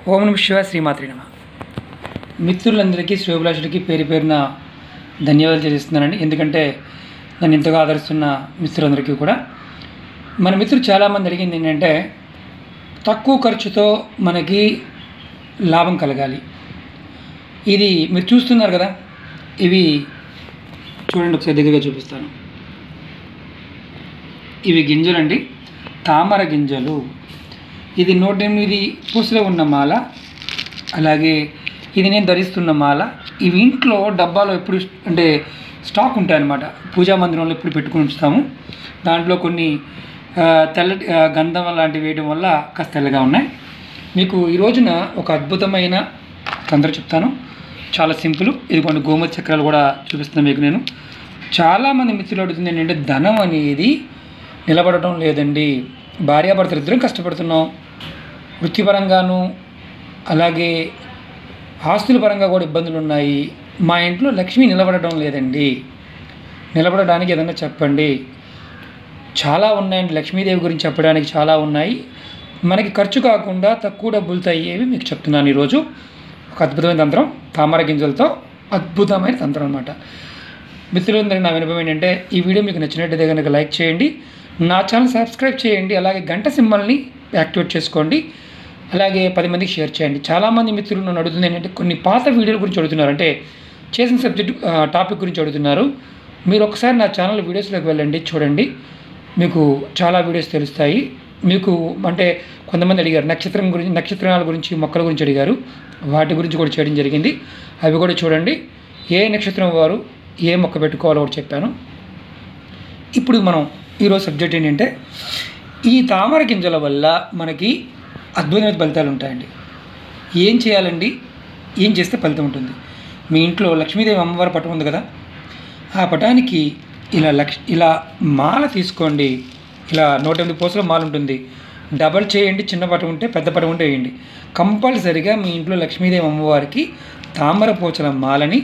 ఓం నమ శివ శ్రీమాత్రి నమ మిత్రులందరికీ శ్రేభిలాషులకి పేరు పేరున ధన్యవాదాలు తెలియజేస్తున్నానండి ఎందుకంటే నన్ను ఇంతగా ఆదరిస్తున్న మిత్రులందరికీ కూడా మన మిత్రులు చాలామంది అడిగింది ఏంటంటే తక్కువ ఖర్చుతో మనకి లాభం కలగాలి ఇది మీరు చూస్తున్నారు కదా ఇవి చూడండి ఒకసారి దగ్గరగా చూపిస్తాను ఇవి గింజలండి తామర గింజలు ఇది నూట ఎనిమిది పూసలో ఉన్న మాల అలాగే ఇది నేను ధరిస్తున్న మాల ఇవి ఇంట్లో డబ్బాలో ఎప్పుడు అంటే స్టాక్ ఉంటాయన్నమాట పూజా మందిరంలో ఎప్పుడు పెట్టుకుని ఉంచుతాము దాంట్లో కొన్ని ఆ, తెల్లటి ఆ, గంధం లాంటివి వేయడం వల్ల కాస్త తెల్లగా ఉన్నాయి మీకు ఈ రోజున ఒక అద్భుతమైన తంత్రం చెప్తాను చాలా సింపుల్ ఇది కొన్ని గోమతి చక్రాలు కూడా చూపిస్తున్నాను మీకు నేను చాలామంది మిత్రులు అడుగుతుంది ఏంటంటే ధనం అనేది నిలబడటం లేదండి భార్యాభర్తలు ఇద్దరం కష్టపడుతున్నాం వృత్తిపరంగాను అలాగే ఆస్తుల పరంగా కూడా ఇబ్బందులు ఉన్నాయి మా ఇంట్లో లక్ష్మి నిలబడటం లేదండి నిలబడడానికి ఏదన్నా చెప్పండి చాలా ఉన్నాయండి లక్ష్మీదేవి గురించి చెప్పడానికి చాలా ఉన్నాయి మనకి ఖర్చు కాకుండా తక్కువ డబ్బులతో అయ్యేవి మీకు చెప్తున్నాను ఈరోజు ఒక అద్భుతమైన తంత్రం తామర గింజలతో అద్భుతమైన తంత్రం అనమాట మిత్రులందరికీ నా వినపం ఏంటంటే ఈ వీడియో మీకు నచ్చినట్టయితే కనుక లైక్ చేయండి నా ఛానల్ సబ్స్క్రైబ్ చేయండి అలాగే గంట సింబల్ని యాక్టివేట్ చేసుకోండి అలాగే పది మందికి షేర్ చేయండి చాలామంది మిత్రులు నన్ను అడుగుతుంది ఏంటంటే కొన్ని పాత వీడియోల గురించి అడుగుతున్నారు అంటే చేసిన సబ్జెక్ట్ టాపిక్ గురించి అడుగుతున్నారు మీరు ఒకసారి నా ఛానల్ వీడియోస్లోకి వెళ్ళండి చూడండి మీకు చాలా వీడియోస్ తెలుస్తాయి మీకు అంటే కొంతమంది అడిగారు నక్షత్రం గురించి నక్షత్రాల గురించి మొక్కల గురించి అడిగారు వాటి గురించి కూడా చేయడం జరిగింది అవి కూడా చూడండి ఏ నక్షత్రం వారు ఏ మొక్క పెట్టుకోవాలో కూడా చెప్పాను ఇప్పుడు మనం ఈరోజు సబ్జెక్ట్ ఏంటంటే ఈ తామర గింజల వల్ల మనకి అద్భుతమైన ఫలితాలు ఉంటాయండి ఏం చేయాలండి ఏం చేస్తే ఫలితం ఉంటుంది మీ ఇంట్లో లక్ష్మీదేవి అమ్మవారి పటం ఉంది కదా ఆ పటానికి ఇలా లక్ష ఇలా మాల తీసుకోండి ఇలా నూట ఎనిమిది పూసల మాల ఉంటుంది డబల్ చేయండి చిన్న పటం ఉంటే పెద్ద పటం ఉంటే వేయండి కంపల్సరిగా మీ ఇంట్లో లక్ష్మీదేవి అమ్మవారికి తామర పూచల మాలని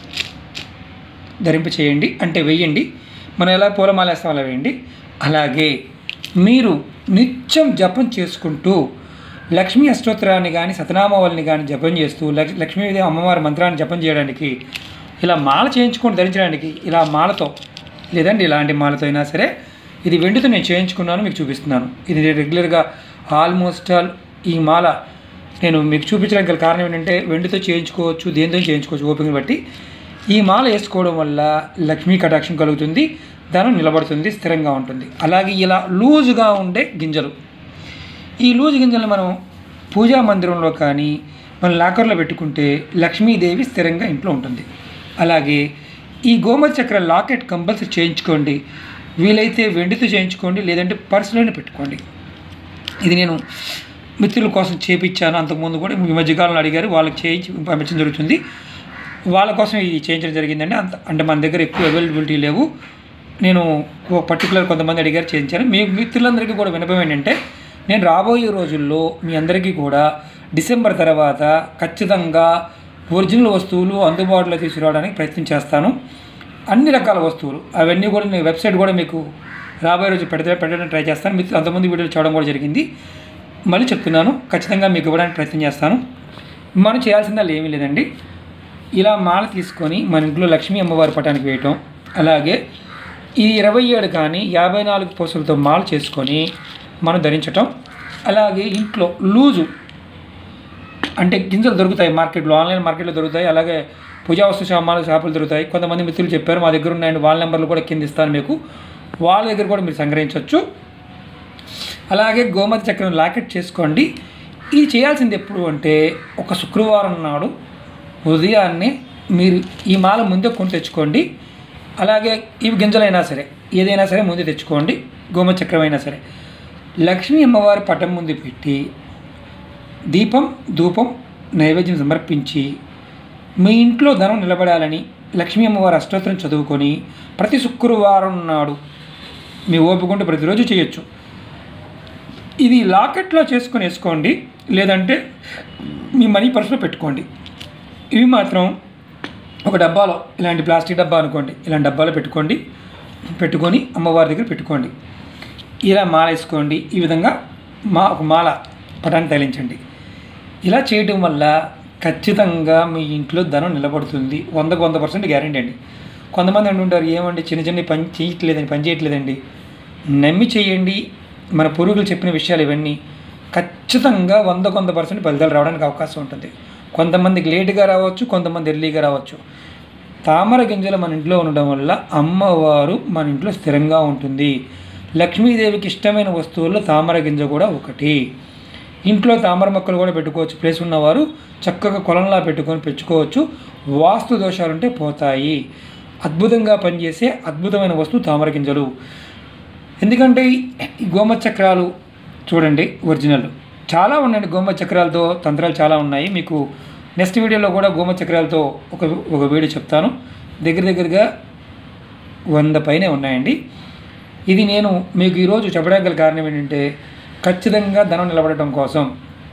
ధరింప చేయండి అంటే వేయండి మనం ఎలా పూలమాల వేస్తాం అలా వేయండి అలాగే మీరు నిత్యం జపం చేసుకుంటూ లక్ష్మీ అష్టోత్తరాన్ని కానీ సతనామావళిని కానీ జపం చేస్తూ లక్ష్ లక్ష్మీదేవి అమ్మవారి మంత్రాన్ని జపం చేయడానికి ఇలా మాల చేయించుకొని ధరించడానికి ఇలా మాలతో లేదండి ఇలాంటి మాలతో అయినా సరే ఇది వెండితో నేను చేయించుకున్నాను మీకు చూపిస్తున్నాను ఇది నేను రెగ్యులర్గా ఆల్మోస్ట్ ఆల్ ఈ మాల నేను మీకు చూపించడానికి గల కారణం ఏంటంటే వెండితో చేయించుకోవచ్చు దేనితో చేయించుకోవచ్చు ఓపికని బట్టి ఈ మాల వేసుకోవడం వల్ల లక్ష్మీ కటాక్షం కలుగుతుంది ధనం నిలబడుతుంది స్థిరంగా ఉంటుంది అలాగే ఇలా లూజుగా ఉండే గింజలు ఈ లూజు గింజలు మనం పూజా మందిరంలో కానీ మన లాకర్లో పెట్టుకుంటే లక్ష్మీదేవి స్థిరంగా ఇంట్లో ఉంటుంది అలాగే ఈ గోమతి చక్ర లాకెట్ కంపల్సరీ చేయించుకోండి వీలైతే వెండితో చేయించుకోండి లేదంటే పర్సులోనే పెట్టుకోండి ఇది నేను మిత్రుల కోసం చేపించాను అంతకుముందు కూడా ఈ మధ్యకాలంలో అడిగారు వాళ్ళకి చేయించి పంపించడం జరుగుతుంది వాళ్ళ కోసం ఇది చేయించడం జరిగిందండి అంత అంటే మన దగ్గర ఎక్కువ అవైలబిలిటీ లేవు నేను ఒక పర్టికులర్ కొంతమంది అడిగారు చేయించాను మీ మిత్రులందరికీ కూడా వినపం ఏంటంటే నేను రాబోయే రోజుల్లో మీ అందరికీ కూడా డిసెంబర్ తర్వాత ఖచ్చితంగా ఒరిజినల్ వస్తువులు అందుబాటులో తీసుకురావడానికి ప్రయత్నం చేస్తాను అన్ని రకాల వస్తువులు అవన్నీ కూడా నేను వెబ్సైట్ కూడా మీకు రాబోయే రోజు పెడితే పెట్టడానికి ట్రై చేస్తాను మిత్రులు అంతమంది వీడియోలు చూడడం కూడా జరిగింది మళ్ళీ చెప్తున్నాను ఖచ్చితంగా మీకు ఇవ్వడానికి ప్రయత్నం చేస్తాను మనం చేయాల్సిందా ఏమీ లేదండి ఇలా మాల తీసుకొని మన ఇంట్లో లక్ష్మీ అమ్మవారి పటానికి వేయటం అలాగే ఈ ఇరవై ఏడు కానీ యాభై నాలుగు పూసలతో మాల చేసుకొని మనం ధరించటం అలాగే ఇంట్లో లూజు అంటే గింజలు దొరుకుతాయి మార్కెట్లో ఆన్లైన్ మార్కెట్లో దొరుకుతాయి అలాగే పూజా వస్తు సామాన్లు షాపులు దొరుకుతాయి కొంతమంది మిత్రులు చెప్పారు మా దగ్గర ఉన్నాయండి వాళ్ళ నెంబర్లు కూడా కింద ఇస్తాను మీకు వాళ్ళ దగ్గర కూడా మీరు సంగ్రహించవచ్చు అలాగే గోమతి చక్రం లాకెట్ చేసుకోండి ఇది చేయాల్సింది ఎప్పుడు అంటే ఒక శుక్రవారం నాడు ఉదయాన్నే మీరు ఈ మాల ముందే కొని తెచ్చుకోండి అలాగే ఇవి గింజలైనా సరే ఏదైనా సరే ముందే తెచ్చుకోండి గోమతి చక్రం అయినా సరే లక్ష్మీ అమ్మవారి పటం ముందు పెట్టి దీపం ధూపం నైవేద్యం సమర్పించి మీ ఇంట్లో ధనం నిలబడాలని లక్ష్మీ అమ్మవారి అష్టోత్తరం చదువుకొని ప్రతి శుక్రవారం నాడు మీ ఓపికంటే ప్రతిరోజు చేయొచ్చు ఇది లాకెట్లో చేసుకొని వేసుకోండి లేదంటే మీ మనీ పర్సులో పెట్టుకోండి ఇవి మాత్రం ఒక డబ్బాలో ఇలాంటి ప్లాస్టిక్ డబ్బా అనుకోండి ఇలాంటి డబ్బాలో పెట్టుకోండి పెట్టుకొని అమ్మవారి దగ్గర పెట్టుకోండి ఇలా మాల వేసుకోండి ఈ విధంగా మా ఒక మాల పటాన్ని తగిలించండి ఇలా చేయడం వల్ల ఖచ్చితంగా మీ ఇంట్లో ధనం నిలబడుతుంది వందకు వంద పర్సెంట్ గ్యారంటీ అండి కొంతమంది అంటుంటారు ఏమండి చిన్న చిన్న పని చేయట్లేదండి పని చేయట్లేదండి నమ్మి చేయండి మన పూర్వీకులు చెప్పిన విషయాలు ఇవన్నీ ఖచ్చితంగా వందకు వంద పర్సెంట్ ఫలితాలు రావడానికి అవకాశం ఉంటుంది కొంతమందికి లేటుగా రావచ్చు కొంతమంది ఎర్లీగా రావచ్చు తామర గింజలు మన ఇంట్లో ఉండడం వల్ల అమ్మవారు మన ఇంట్లో స్థిరంగా ఉంటుంది లక్ష్మీదేవికి ఇష్టమైన వస్తువుల్లో తామర గింజ కూడా ఒకటి ఇంట్లో తామర మొక్కలు కూడా పెట్టుకోవచ్చు ప్లేస్ ఉన్నవారు చక్కగా కొలంలా పెట్టుకొని పెంచుకోవచ్చు వాస్తు దోషాలు ఉంటే పోతాయి అద్భుతంగా పనిచేసే అద్భుతమైన వస్తువు తామర గింజలు ఎందుకంటే ఈ గోమ చక్రాలు చూడండి ఒరిజినల్ చాలా ఉన్నాయండి గోమ చక్రాలతో తంత్రాలు చాలా ఉన్నాయి మీకు నెక్స్ట్ వీడియోలో కూడా గోమ చక్రాలతో ఒక ఒక వీడియో చెప్తాను దగ్గర దగ్గరగా వంద పైనే ఉన్నాయండి ఇది నేను మీకు ఈరోజు చెప్పడానికి గల కారణం ఏంటంటే ఖచ్చితంగా ధనం నిలబడటం కోసం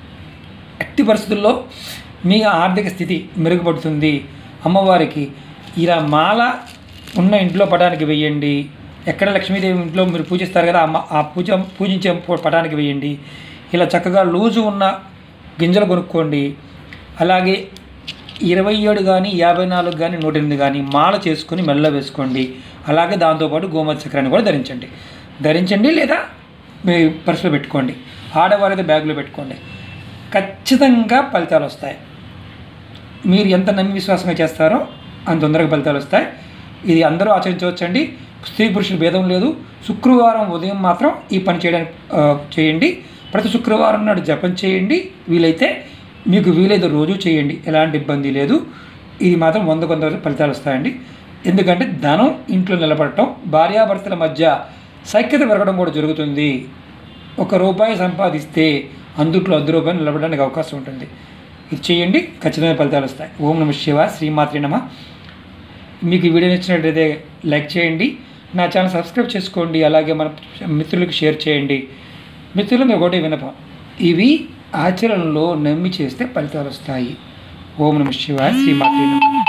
ఎట్టి పరిస్థితుల్లో మీ ఆర్థిక స్థితి మెరుగుపడుతుంది అమ్మవారికి ఇలా మాల ఉన్న ఇంట్లో పటానికి వెయ్యండి ఎక్కడ లక్ష్మీదేవి ఇంట్లో మీరు పూజిస్తారు కదా అమ్మ ఆ పూజ పూజించే పటానికి వేయండి ఇలా చక్కగా లూజు ఉన్న గింజలు కొనుక్కోండి అలాగే ఇరవై ఏడు కానీ యాభై నాలుగు కానీ నూట ఎనిమిది కానీ మాల చేసుకొని మెల్ల వేసుకోండి అలాగే దాంతోపాటు గోమతి చక్రాన్ని కూడా ధరించండి ధరించండి లేదా మీ పర్సులో పెట్టుకోండి ఆడవారైతే బ్యాగ్లో పెట్టుకోండి ఖచ్చితంగా ఫలితాలు వస్తాయి మీరు ఎంత నమ్మి విశ్వాసంగా చేస్తారో అంత తొందరగా ఫలితాలు వస్తాయి ఇది అందరూ ఆచరించవచ్చండి స్త్రీ పురుషుల భేదం లేదు శుక్రవారం ఉదయం మాత్రం ఈ పని చేయడానికి ఆ, చేయండి ప్రతి శుక్రవారం నాడు జపం చేయండి వీలైతే మీకు వీలైతే రోజు చేయండి ఎలాంటి ఇబ్బంది లేదు ఇది మాత్రం వంద కొంత ఫలితాలు వస్తాయండి ఎందుకంటే ధనం ఇంట్లో నిలబడటం భార్యాభర్తల మధ్య సైక్యత పెరగడం కూడా జరుగుతుంది ఒక రూపాయి సంపాదిస్తే అందుట్లో అర్ధ రూపాయలు నిలబడడానికి అవకాశం ఉంటుంది ఇది చేయండి ఖచ్చితమైన ఫలితాలు వస్తాయి ఓం నమ శివ శ్రీమాత్రి నమ మీకు ఈ వీడియో నచ్చినట్లయితే లైక్ చేయండి నా ఛానల్ సబ్స్క్రైబ్ చేసుకోండి అలాగే మన మిత్రులకు షేర్ చేయండి మిత్రులందరూ ఒకటి వినపం ఇవి ఆచరణలో నమ్మి చేస్తే ఫలితాలు వస్తాయి ఓం నమ శివ శ్రీమాత్రి నమ